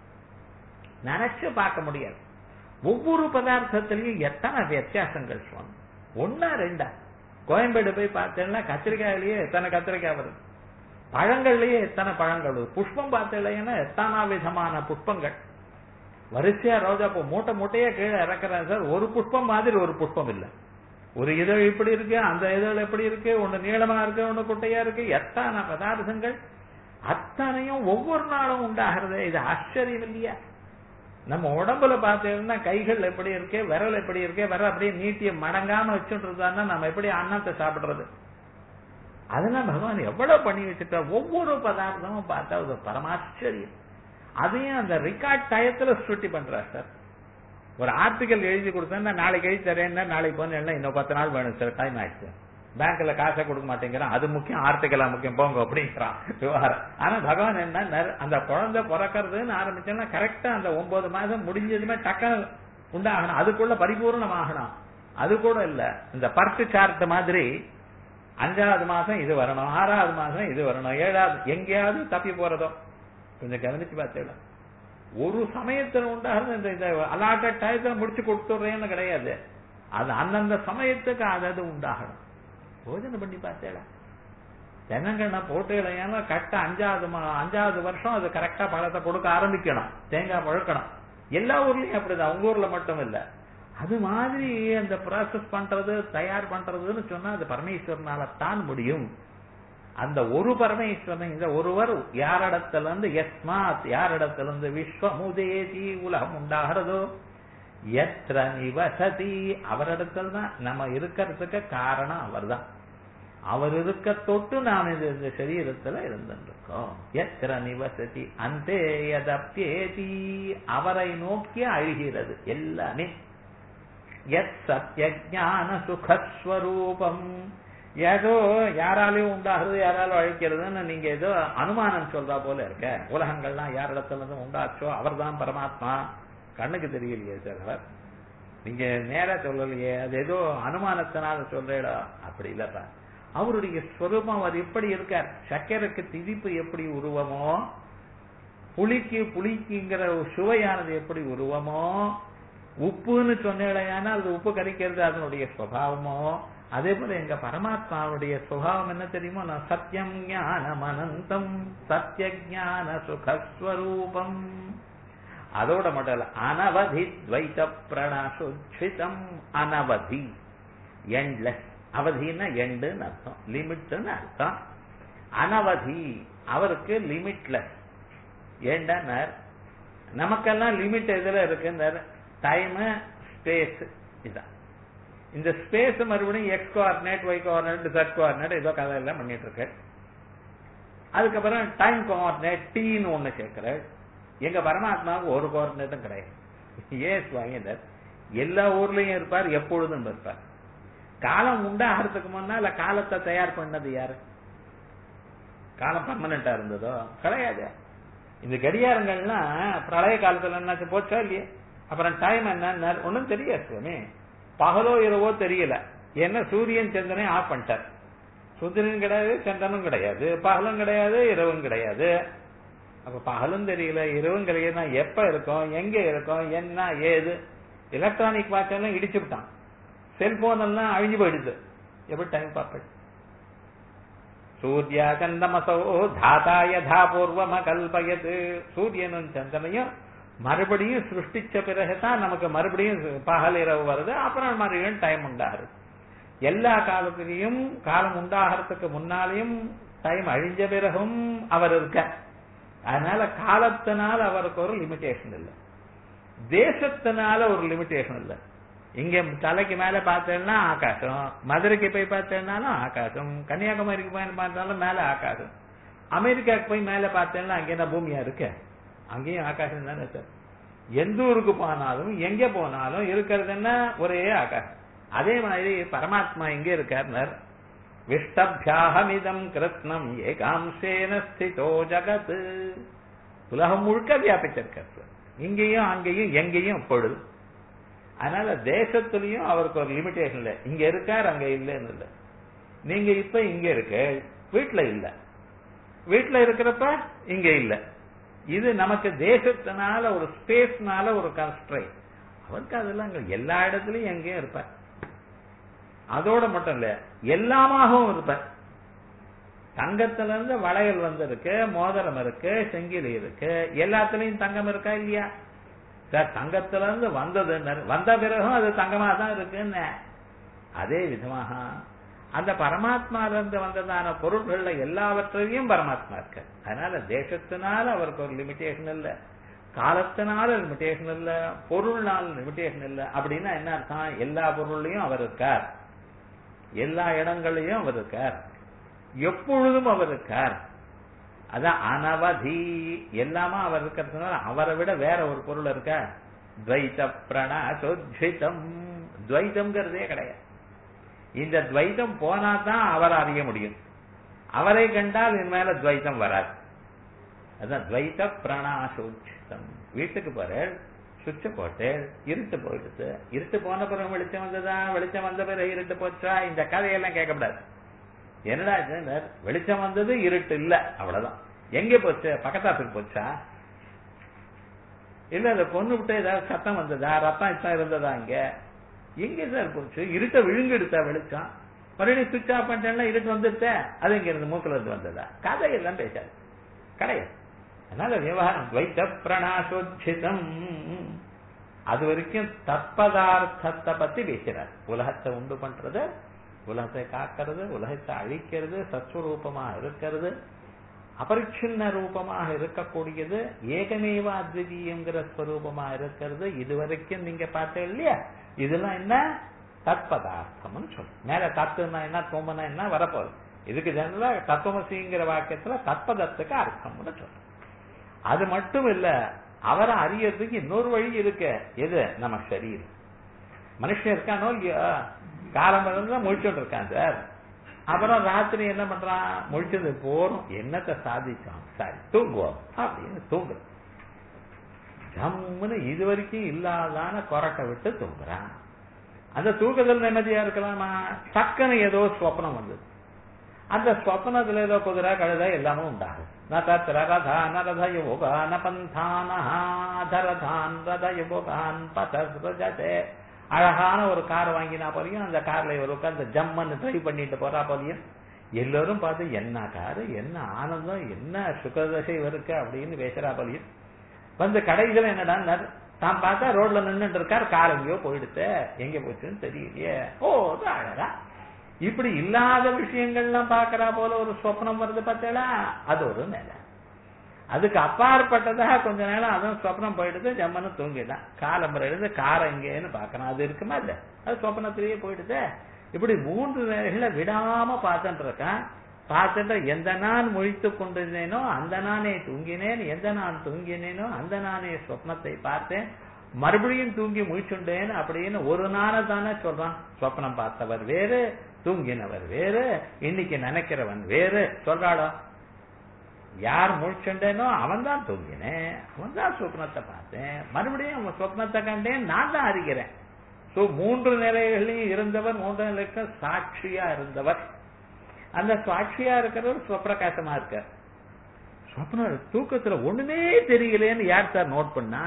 நினைச்சு பார்க்க முடியாது ஒவ்வொரு பதார்த்தத்திலையும் எத்தனை வித்தியாசங்கள் சுவாமி ஒன்னா ரெண்டா கோயம்பேடு போய் பார்த்தேன்னா கத்திரிக்காயிலேயே எத்தனை கத்திரிக்காய் வருது பழங்கள்லயே எத்தனை பழங்கள் வருது புஷ்பம் பார்த்தேன்னா எத்தனை விதமான புஷ்பங்கள் வரிசையா ரோஜா பூ மூட்டை மூட்டையே கீழே இறக்குறேன் சார் ஒரு புஷ்பம் மாதிரி ஒரு புஷ்பம் இல்லை ஒரு இதழ் இப்படி இருக்கு அந்த இதழ் எப்படி இருக்கு ஒண்ணு நீளமா இருக்கு ஒண்ணு குட்டையா இருக்கு எத்தனை பதார்த்தங்கள் அத்தனையும் ஒவ்வொரு நாளும் உண்டாகிறது இது ஆச்சரியம் இல்லையா நம்ம உடம்புல பார்த்தீங்கன்னா கைகள் எப்படி இருக்கு விரல் எப்படி இருக்கு விரல் அப்படியே நீட்டிய மடங்காம வச்சுட்டு இருந்தான்னா நம்ம எப்படி அன்னத்தை சாப்பிடுறது அதெல்லாம் பகவான் எவ்வளவு பண்ணி வச்சுட்டா ஒவ்வொரு பதார்த்தமும் பார்த்தா அது பரமாச்சரியம் அதையும் அந்த ரெக்கார்ட் டயத்துல சுட்டி பண்றார் சார் ஒரு ஆர்டிகல் எழுதி கொடுத்தா நாளைக்கு எழுதி தரேன்னா நாளைக்கு போனா இன்னும் பத்து நாள் வேணும் சார் டைம் ஆயிடுச்சு பேங்க்ல காசை கொடுக்க மாட்டேங்கிறான் அது முக்கியம் ஆர்டிகலா முக்கியம் போங்க அப்படிங்கிறான் விவகாரம் ஆனா பகவான் என்ன அந்த குழந்தை பிறக்கிறதுன்னு ஆரம்பிச்சோம்னா கரெக்டா அந்த ஒன்பது மாதம் முடிஞ்சதுமே டக்குனு உண்டாகணும் அதுக்குள்ள பரிபூர்ணம் ஆகணும் அது கூட இல்ல இந்த பர்த்து சார்ட் மாதிரி அஞ்சாவது மாசம் இது வரணும் ஆறாவது மாசம் இது வரணும் ஏழாவது எங்கேயாவது தப்பி போறதோ கொஞ்சம் கவனிச்சு பார்த்தேன் ஒரு சமயத்துல உண்டாகிறது இந்த இந்த அலாட்டட் டயத்துல முடிச்சு கொடுத்துடுறேன்னு கிடையாது அது அந்தந்த சமயத்துக்கு அதாவது உண்டாகணும் யோஜனை பண்ணி பார்த்தேடா தென்னங்கண்ணை போட்டு இல்லையானா கரெக்டா அஞ்சாவது மா- அஞ்சாவது வருஷம் அது கரெக்டா பழத்தை கொடுக்க ஆரம்பிக்கணும் தேங்காய் பழுக்கணும் எல்லா ஊர்லயும் அப்படிதான் உங்க ஊர்ல மட்டும் இல்ல அது மாதிரி அந்த ப்ராசஸ் பண்றது தயார் பண்றதுன்னு சொன்னா அது பரமேஸ்வரனால தான் முடியும் அந்த ஒரு பரமேஸ்வரன் இந்த ஒருவர் யாரிடத்துல இருந்து எஸ்மாத் யாரிடத்துல இருந்து விஸ்வமுதேதி உலகம் உண்டாகிறதோ எத்திர நிவசதி அவரிடத்துல தான் நம்ம இருக்கிறதுக்கு காரணம் அவர்தான் அவர் இருக்க தொட்டு நாம் இது இந்த சரீரத்துல இருந்திருக்கோம் எத்திர நிவசதி அந்தே யதப்யேதி அவரை நோக்கி அழுகிறது எல்லாமே எத் சத்ய ஞான சுகஸ்வரூபம் ஏதோ யாராலையும் உண்டாகிறது யாராலும் அழிக்கிறதுன்னு நீங்க ஏதோ அனுமானம் சொல்றா போல இருக்க உலகங்கள்லாம் யாரிடத்துல இருந்து உண்டாச்சோ அவர்தான் பரமாத்மா கண்ணுக்கு தெரியலையே சார் நீங்க நேரா சொல்லலையே அது ஏதோ அனுமானத்தினால சொல்றேடா அப்படி இல்லப்பா அவருடைய ஸ்வரூபம் அவர் எப்படி இருக்கார் சக்கரைக்கு திதிப்பு எப்படி உருவமோ புளிக்கு புளிக்குங்கிற சுவையானது எப்படி உருவமோ உப்புன்னு சொன்னேடையானா அது உப்பு கரிக்கிறது அதனுடைய சுவாவமோ அதே போல எங்க பரமாத்மாவுடைய சுபாவம் என்ன தெரியுமோ நான் சத்தியம் ஞானம் அனந்தம் சத்திய ஞான சுகஸ்வரூபம் அதோட மட்டும் இல்ல அனவதி துவைத பிரணசுச்சிதம் அனவதி எண்ட்லெஸ் அவதின்னா எண்டுன்னு அர்த்தம் லிமிட்னு அர்த்தம் அனவதி அவருக்கு லிமிட்லெஸ் ஏண்டார் நமக்கெல்லாம் லிமிட் எதுல இருக்குன்னாரு டைம் ஸ்பேஸ் இதான் இந்த ஸ்பேஸ் மறுபடியும் X coordinate Y coordinate Z coordinate ஏதோ கதை எல்லாம் பண்ணிட்டு இருக்கு அதுக்கப்புறம் டைம் கோஆர்டினேட் டீன்னு ஒண்ணு சேர்க்கிறேன் எங்க பரமாத்மாவுக்கு ஒரு கோஆர்டினேட்டும் கிடையாது ஏன் சுவாமியர் எல்லா ஊர்லயும் இருப்பார் எப்பொழுதும் இருப்பார் காலம் உண்டாகிறதுக்கு முன்னால காலத்தை தயார் பண்ணது யாரு காலம் பர்மனண்டா இருந்ததோ கிடையாது இந்த கடியாரங்கள்லாம் பிரளய காலத்துல என்னாச்சு போச்சா இல்லையே அப்புறம் டைம் என்ன ஒன்னும் தெரியாது சுவாமி பகலோ இரவோ தெரியல ஏன்னா சூரியன் சந்திரனை ஆஃப் பண்ணிட்டார் சூரியனும் கிடையாது சந்திரனும் கிடையாது பகலும் கிடையாது இரவும் கிடையாது அப்ப பகலும் தெரியல இரவும் கிடையாதுன்னா எப்ப இருக்கும் எங்க இருக்கும் என்ன ஏது எலக்ட்ரானிக் வாட்ச் எல்லாம் இடிச்சு விட்டான் செல்போன் எல்லாம் அழிஞ்சு போயிடுது எப்படி டைம் பார்ப்பது சூர்யா சந்தமசோ தாத்தா யதா பூர்வம கல்பயது சூரியனும் சந்திரனையும் மறுபடியும் சிருஷ்டிச்ச பிறகுதான் நமக்கு மறுபடியும் பகல் இரவு வருது அப்புறம் மறுபடியும் டைம் உண்டாகுது எல்லா காலத்திலையும் காலம் உண்டாகிறதுக்கு முன்னாலேயும் டைம் அழிஞ்ச பிறகும் அவர் இருக்க அதனால காலத்தினால அவருக்கு ஒரு லிமிடேஷன் இல்லை தேசத்தினால ஒரு லிமிடேஷன் இல்லை இங்க தலைக்கு மேல பார்த்தேன்னா ஆகாசம் மதுரைக்கு போய் பார்த்தேன்னாலும் ஆகாசம் கன்னியாகுமரிக்கு போய் பார்த்தாலும் மேல ஆகாசம் அமெரிக்காவுக்கு போய் மேல பார்த்தேன்னா அங்க என்ன பூமியா இருக்கு அங்கேயும் ஆகாசம் தானே சார் எந்த ஊருக்கு போனாலும் எங்க போனாலும் இருக்கிறது என்ன ஒரே ஆகாசம் அதே மாதிரி பரமாத்மா எங்க இருக்கார் விஷ்டபியாகமிதம் கிருத்னம் ஏகாம்சேன ஸ்திதோ ஜகத் உலகம் முழுக்க வியாபிச்சிருக்கார் இங்கேயும் அங்கேயும் எங்கேயும் பொழுது அதனால தேசத்திலையும் அவருக்கு ஒரு லிமிடேஷன் இல்லை இங்க இருக்கார் அங்க இல்லைன்னு இல்லை நீங்க இப்ப இங்க இருக்கு வீட்டுல இல்ல வீட்டுல இருக்கிறப்ப இங்க இல்ல இது நமக்கு தேசத்தினால ஒரு ஸ்பேஸ்னால ஒரு கன்ஸ்ட்ரைன் அவருக்கு அதெல்லாம் அங்க எல்லா இடத்துலயும் எங்கேயும் இருப்பார் அதோட மட்டும் இல்ல எல்லாமாகவும் இருப்பார் தங்கத்துல இருந்து வளையல் வந்திருக்கு மோதிரம் இருக்கு செங்கிலி இருக்கு எல்லாத்துலயும் தங்கம் இருக்கா இல்லையா சார் தங்கத்துல இருந்து வந்தது வந்த பிறகும் அது தங்கமா தான் இருக்குன்னு அதே விதமாக அந்த பரமாத்மால இருந்து வந்ததான பொருள்கள்ல எல்லாவற்றையும் பரமாத்மா இருக்கு அதனால தேசத்தினால அவருக்கு ஒரு லிமிடேஷன் இல்ல காலத்தினால லிமிடேஷன் இல்ல பொருள்னால லிமிடேஷன் இல்ல அப்படின்னா என்ன அர்த்தம் எல்லா பொருள்லயும் அவர் இருக்கார் எல்லா இடங்களையும் அவர் இருக்கார் எப்பொழுதும் அவர் இருக்கார் அதான் அனவதி எல்லாமே அவர் இருக்கிறதுனால அவரை விட வேற ஒரு பொருள் இருக்க துவைத பிரணாசோத்விதம் துவைதம்ங்கிறதே கிடையாது இந்த துவைதம் போனா தான் அவரை அறிய முடியும் அவரை கண்டால் என் மேல துவைதம் வராது அதான் துவைத பிரணாசோத்விதம் வீட்டுக்கு போறேன் சுவிட்ச போட்டு இருட்டு போயிடுது இருட்டு போன பிறகு வெளிச்சம் வந்ததா வெளிச்சம் வந்த பிறகு இருட்டு போச்சா இந்த கதையெல்லாம் கேட்கக்கூடாது என்னடா இது வெளிச்சம் வந்தது இருட்டு இல்ல அவ்வளவுதான் எங்க போச்சு பக்கத்தாத்துக்கு போச்சா இல்ல அதை கொண்டு விட்டு ஏதாவது சத்தம் வந்ததா ரத்தம் இத்தம் இருந்ததா இங்க எங்க சார் போச்சு இருட்ட விழுங்கெடுத்தா வெளிச்சம் மறுபடியும் சுவிட்ச் ஆஃப் பண்ணிட்டேன்னா இருட்டு வந்துருச்சே அது இங்க இருந்து மூக்குல இருந்து வந்ததா கதையெல்லாம் பேசாது கிடையாது அதனால விவகாரம் வைத்த பிரணாசோச்சிதம் அது வரைக்கும் தற்பதார்த்தத்தை பத்தி பேசுறார் உலகத்தை உண்டு பண்றது உலகத்தை காக்கிறது உலகத்தை அழிக்கிறது சத்வரூபமாக இருக்கிறது அபரிச்சின்ன ரூபமாக இருக்கக்கூடியது ஏகமேவ அத்விதீயங்கிற ஸ்வரூபமாக இருக்கிறது இதுவரைக்கும் நீங்க பார்த்தீங்க இல்லையா இதெல்லாம் என்ன தற்பதார்த்தம்னு சொல்லும் மேல தத்துனா என்ன தோமனா என்ன வரப்போகுது இதுக்கு ஜெனரலா தத்துவமசிங்கிற வாக்கியத்துல தற்பதத்துக்கு அர்த்தம்னு சொல்லும் அது மட்டும் இல்ல அவரை அறியறதுக்கு இன்னொரு வழி இருக்கு எது நம்ம சரீரம் மனுஷன் இருக்கானோ இல்லையா காலம் தான் முழிச்சுட்டு இருக்கான் சார் அப்புறம் ராத்திரி என்ன பண்றான் முழிச்சது போறோம் என்னத்தை சாதிச்சோம் சரி தூங்குவோம் அப்படின்னு தூங்கு ஜம்முன்னு இது வரைக்கும் இல்லாதான கொரட்டை விட்டு தூங்குறான் அந்த தூக்கத்தில் நிம்மதியா இருக்கலாமா டக்குன்னு ஏதோ ஸ்வப்னம் வந்தது அந்த ஸ்வப்னத்துல ஏதோ குதிரை கழுத எல்லாமே உண்டாகும் ந தத்ர ரதான் ரத யோகான பந்தானஹாதரதான் ரத யோகான் பதே அழகான ஒரு கார் வாங்கினா போலையும் அந்த கார்ல ஒரு உட்கார்ந்து ஜம்மன்னு ட்ரைவ் பண்ணிட்டு போறா போலையும் எல்லோரும் பார்த்து என்ன காரு என்ன ஆனந்தம் என்ன சுகதசை இருக்கு அப்படின்னு பேசுறா போலையும் வந்து கடைசியில் என்னடா தான் பார்த்தா ரோட்ல நின்றுட்டு இருக்கார் கார் எங்கேயோ போயிடுத்து எங்க போச்சுன்னு தெரியலையே ஓ அது அழகா இப்படி இல்லாத விஷயங்கள்லாம் பாக்குறா போல ஒரு சொப்னம் வருது பார்த்தேடா அது ஒரு நிலை அதுக்கு அப்பாற்பட்டதாக கொஞ்ச நேரம் அதுவும் சொப்னம் போயிடுது ஜம்மனு தூங்கிட்டான் காலம் எழுது காரை எங்கேன்னு பாக்கணும் அது இருக்குமா இல்ல அது சொப்னத்திலேயே போயிடுது இப்படி மூன்று நிலைகளை விடாம பார்த்துட்டு இருக்கான் பார்த்துட்டு எந்த நான் முழித்து கொண்டிருந்தேனோ அந்த நானே தூங்கினேன் எந்த நான் தூங்கினேனோ அந்த நானே சொப்னத்தை பார்த்தேன் மறுபடியும் தூங்கி முழிச்சுண்டேன் அப்படின்னு ஒரு நாள தானே சொல்றான் சொப்னம் பார்த்தவர் வேறு தூங்கினவர் வேறு இன்னைக்கு நினைக்கிறவன் வேறு சொல்றாளோ யார் முழிச்சுண்டேனோ அவன் தான் தூங்கினேன் அவன் தான் சொப்னத்தை பார்த்தேன் மறுபடியும் அவன் சொப்னத்தை கண்டேன் நான் தான் அறிகிறேன் சோ மூன்று நிலைகளையும் இருந்தவர் மூன்று நிலைக்கு சாட்சியா இருந்தவர் அந்த சாட்சியா இருக்கிறவர் ஸ்வப்பிரகாசமா இருக்கார் சொப்ன தூக்கத்துல ஒண்ணுமே தெரியலேன்னு யார் சார் நோட் பண்ணா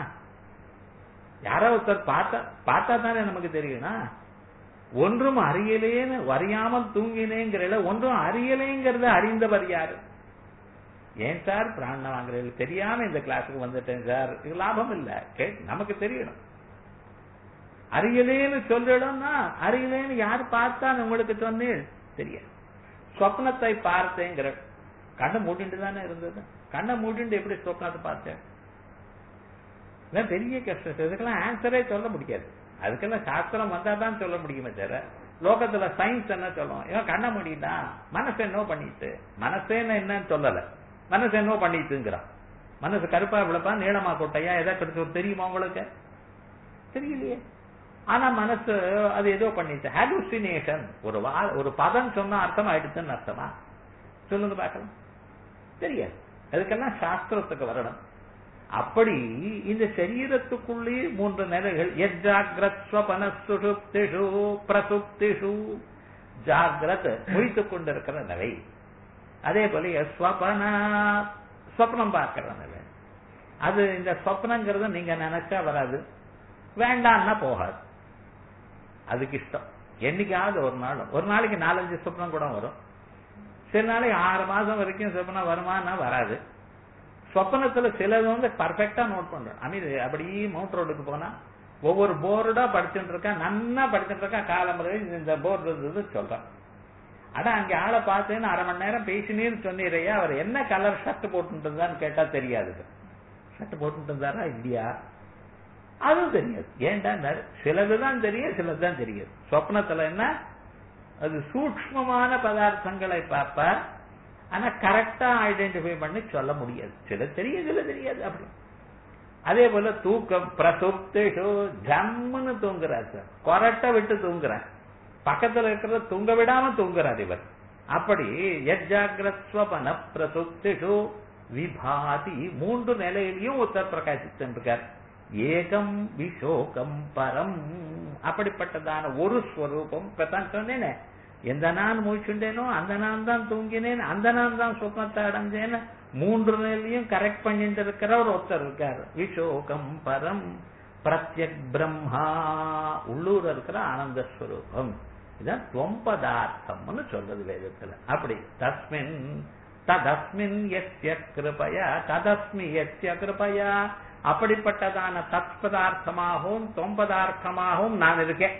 யாரோ ஒருத்தர் பார்த்தா பார்த்தா தானே நமக்கு தெரியும்னா ஒன்றும் அறியலேன்னு அறியாமல் தூங்கினேங்கிறத ஒன்றும் அறியலேங்கிறத அறிந்தவர் யாரு ஏன் சார் பிராண வாங்குறது தெரியாம இந்த கிளாஸுக்கு வந்துட்டேன் சார் இது லாபம் இல்ல நமக்கு தெரியணும் அறியலேன்னு சொல்லிடும்னா அறியலேன்னு யார் பார்த்தா உங்களுக்கு சொன்னேன் தெரியாது சொப்னத்தை பார்த்தேங்கிற கண்ணை மூடிட்டு தானே இருந்தது கண்ணை மூடிட்டு எப்படி சொப்னத்தை பார்த்தேன் பெரிய கஷ்டம் இதுக்கெல்லாம் ஆன்சரே சொல்ல முடியாது அதுக்கெல்லாம் சாஸ்திரம் வந்தா தான் சொல்ல முடியுமே தவிர லோகத்துல சயின்ஸ் என்ன சொல்லுவோம் இவன் கண்ண முடியுதா மனசு என்ன பண்ணிட்டு மனசேன்னு என்னன்னு சொல்லல மனசு என்ன பண்ணிட்டுங்கிறான் மனசு கருப்பா விளப்பா நீளமா கொட்டையா எதா கிடைச்சு தெரியுமா உங்களுக்கு தெரியலையே ஆனா மனசு அது ஏதோ பண்ணிட்டு ஹாலுசினேஷன் ஒரு வா ஒரு பதம் சொன்னா அர்த்தம் ஆயிடுச்சுன்னு அர்த்தமா சொல்லுங்க பார்க்கலாம் தெரியாது அதுக்கெல்லாம் சாஸ்திரத்துக்கு வரணும் அப்படி இந்த சரீரத்துக்குள்ளே மூன்று நிலைகள் எஜாகிரத் ஸ்வபனசுஷுப்திஷு பிரசுப்திஷு ஜாகிரத் முடித்துக் கொண்டிருக்கிற நிலை அதே போல ஸ்வபன ஸ்வப்னம் பார்க்கிற நிலை அது இந்த ஸ்வப்னங்கிறது நீங்க நினைச்சா வராது வேண்டாம்னா போகாது அதுக்கு இஷ்டம் என்னைக்காவது ஒரு நாள் ஒரு நாளைக்கு நாலஞ்சு சொப்னம் கூட வரும் சில நாளைக்கு ஆறு மாசம் வரைக்கும் சொப்னம் வருமானா வராது சொப்பனத்துல சிலது வந்து பர்ஃபெக்டா நோட் பண்றோம் அமீது அப்படியே மவுண்ட் ரோடுக்கு போனா ஒவ்வொரு போர்டா படிச்சுட்டு இருக்கேன் நன்னா படிச்சுட்டு இருக்கேன் காலம்பரை இந்த போர்டு இருந்தது சொல்றான் ஆனா அங்க ஆளை பார்த்தேன்னு அரை மணி நேரம் பேசினேன்னு சொன்னீரையா அவர் என்ன கலர் ஷர்ட் போட்டு இருந்தான்னு கேட்டா தெரியாது ஷர்ட் போட்டு இருந்தாரா இல்லையா அதுவும் தெரியாது ஏன்டா சிலதுதான் தெரியும் சிலதுதான் தெரியாது சொப்னத்துல என்ன அது சூக்மமான பதார்த்தங்களை பார்ப்பார் ஆனா கரெக்டா ஐடென்டிஃபை பண்ணி சொல்ல முடியாது சில தெரியும் சில தெரியாது அப்படி அதே போல தூக்கம் பிரசுப்திஷு ஜம்முன்னு தூங்குறார் சார் கொரட்டை விட்டு தூங்குறார் பக்கத்துல இருக்கிறத தூங்க விடாம தூங்குறார் இவர் அப்படி எஜாகிரஸ்வபன பிரசுப்திஷு விபாதி மூன்று நிலையிலையும் உத்தர் பிரகாசித்திருக்கார் ஏகம் விஷோகம் பரம் அப்படிப்பட்டதான ஒரு ஸ்வரூபம் இப்பதான் சொன்னேனே எந்த நான் மூச்சுண்டேனோ அந்த நான் தான் தூங்கினேன் அந்த நான் தான் சுகத்தை அடைஞ்சேன்னு மூன்று நிலையும் கரெக்ட் பண்ணிட்டு இருக்கிற ஒரு ஒருத்தர் இருக்காரு விஷோகம் பரம் பிரத்யக் பிரம்மா உள்ளூர் இருக்கிற ஆனந்த ஸ்வரூபம் இதான் தொம்பதார்த்தம்னு சொல்றது வேதத்துல அப்படி தஸ்மின் ததஸ்மின் எஸ்ய கிருபயா ததஸ்மி எஸ்ய கிருபயா அப்படிப்பட்டதான தத்பதார்த்தமாகவும் தொம்பதார்த்தமாகவும் நான் இருக்கேன்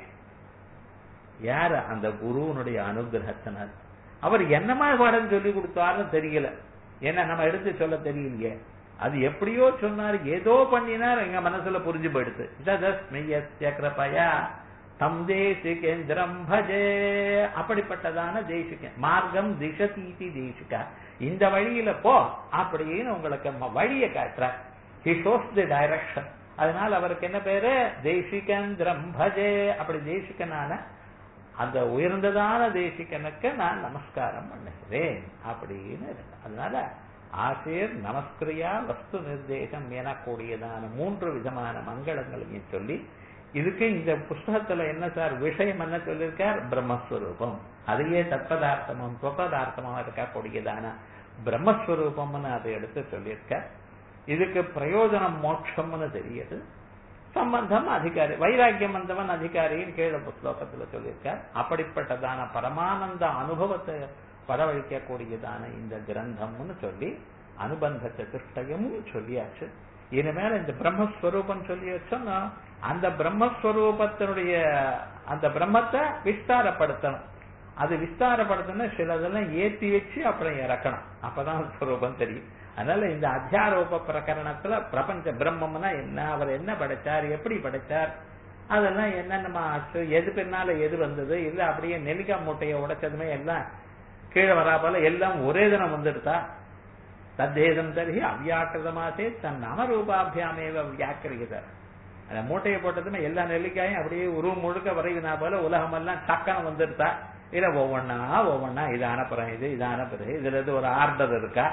யாரு அந்த குருவனுடைய அனுகிரகத்தினர் அவர் என்னமா பாடம் சொல்லி கொடுத்தாருன்னு தெரியல ஏன்னா நம்ம எடுத்து சொல்ல தெரியலையே அது எப்படியோ சொன்னார் ஏதோ பண்ணினார் எங்க மனசுல புரிஞ்சு போயிடுது ததஸ்மியஸ்ய கிருபயா தம் தேசிகேந்திரம் பஜே அப்படிப்பட்டதான தேசிக மார்க்கம் திசதீதி தேசிகா இந்த வழியில போ அப்படின்னு உங்களுக்கு ம- வழியை காட்டுறார் ஹி ஷோஸ் தி டைரக்ஷன் அதனால அவருக்கு என்ன பேரு தேசிகேந்திரம் பஜே அப்படி தேசிகனான அந்த உயர்ந்ததான தேசிகனுக்கு நான் நமஸ்காரம் பண்ணுகிறேன் அப்படின்னு இருக்கு அதனால ஆசிரியர் நமஸ்கிரியா வஸ்து நிர்தேசம் எனக்கூடியதான மூன்று விதமான மங்களங்களையும் சொல்லி இதுக்கு இந்த புஸ்தகத்துல என்ன சார் விஷயம் என்ன சொல்லியிருக்கார் பிரம்மஸ்வரூபம் அதையே தத்பதார்த்தமும் துவபதார்த்தமும் இருக்கக்கூடியதான பிரம்மஸ்வரூபம்னு அதை எடுத்து சொல்லியிருக்கார் இதுக்கு பிரயோஜனம் மோட்சம்னு தெரியுது சம்பந்தம் அதிகாரி வைராக்கியம் வந்தவன் அதிகாரின்னு கீழே புஸ்லோகத்துல சொல்லியிருக்கார் அப்படிப்பட்டதான பரமானந்த அனுபவத்தை வரவழைக்கக்கூடியதான இந்த கிரந்தம்னு சொல்லி அனுபந்த சதுஷ்டயமும் சொல்லியாச்சு இனிமேல் இந்த பிரம்மஸ்வரூபம் சொல்லி வச்சோம்னா அந்த பிரம்மஸ்வரூபத்தினுடைய அந்த பிரம்மத்தை விஸ்தாரப்படுத்தணும் அது விஸ்தாரப்படுத்தணும் சிலதெல்லாம் ஏத்தி வச்சு அப்புறம் இறக்கணும் அப்பதான் ஸ்வரூபம் தெரியும் அதனால இந்த அத்தியாரோப பிரகரணத்துல பிரபஞ்ச பிரம்மம்னா என்ன அவர் என்ன படைச்சார் எப்படி படைச்சார் அதெல்லாம் என்னென்னமா ஆச்சு எது பின்னால எது வந்தது இல்ல அப்படியே நெல்லிக்காய் மூட்டையை உடைச்சதுமே எல்லாம் கீழே வராபால எல்லாம் ஒரே தினம் வந்துடுதா தத்தேதம் தருகி அவ்யாக்கிரதமாசே தன் நாமரூபாபியாமேவ வியாக்கிரிகிறார் அந்த மூட்டையை போட்டதுமே எல்லா நெல்லிக்காயும் அப்படியே உருவம் முழுக்க வரைவினா போல உலகம் எல்லாம் டக்கன வந்துடுதா இல்ல ஒவ்வொன்னா ஒவ்வொன்னா இது அனுப்புறேன் இது இது அனுப்புறது இதுல இருந்து ஒரு ஆர்டர் இருக்கா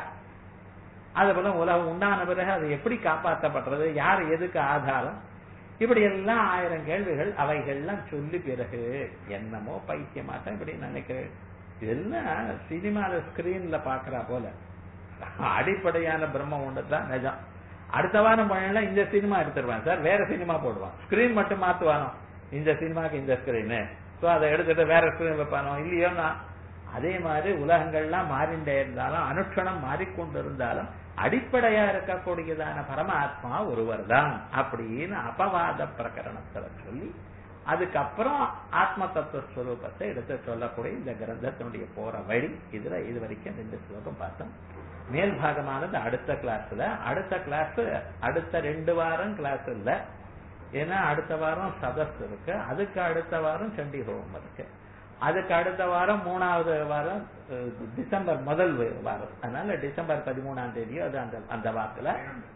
அது போல உலகம் உண்டான பிறகு அது எப்படி காப்பாற்றப்படுறது யார் எதுக்கு ஆதாரம் இப்படி எல்லாம் ஆயிரம் கேள்விகள் அவைகள்லாம் சொல்லி பிறகு என்னமோ பைத்தியமாட்டம் இப்படி நினைக்கிறேன் இதெல்லாம் சினிமால ஸ்கிரீன்ல பாக்குறா போல அடிப்படையான பிரம்மம் ஒன்று தான் நிஜம் அடுத்த வாரம் பண்ணல இந்த சினிமா எடுத்துருவான் சார் வேற சினிமா போடுவான் ஸ்கிரீன் மட்டும் மாத்துவானோ இந்த சினிமாக்கு இந்த ஸ்கிரீனு சோ அதை எடுத்துட்டு வேற ஸ்கிரீன் வைப்பானோ இல்லையோன்னா அதே மாதிரி உலகங்கள்லாம் மாறிண்டே இருந்தாலும் அனுட்சணம் மாறிக்கொண்டு இருந்தாலும் அடிப்படையா இருக்கக்கூடியதான பரமாத்மா ஒருவர் தான் அப்படின்னு அபவாத பிரகரணத்துல சொல்லி அதுக்கப்புறம் ஆத்ம தத்துவ ஸ்வரூபத்தை எடுத்து சொல்லக்கூடிய இந்த கிரந்தத்தினுடைய போற வழி இதுல இது வரைக்கும் ரெண்டு ஸ்லோகம் பார்த்தோம் மேல் பாகமானது அடுத்த கிளாஸ்ல அடுத்த கிளாஸ் அடுத்த ரெண்டு வாரம் கிளாஸ் இல்ல ஏன்னா அடுத்த வாரம் சதஸ் இருக்கு அதுக்கு அடுத்த வாரம் சண்டி ஹோமம் இருக்கு அதுக்கு அடுத்த வாரம் மூணாவது வாரம் அஹ், டிசம்பர் முதல் வாரம் அதனால டிசம்பர் பதிமூணாம் தேதியோ அது அந்த அந்த வாக்குல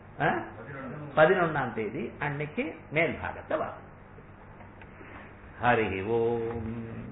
பதினொன்னாம் தேதி அன்னைக்கு மேல் பாகத்தை வாரம் ஹரி ஓம்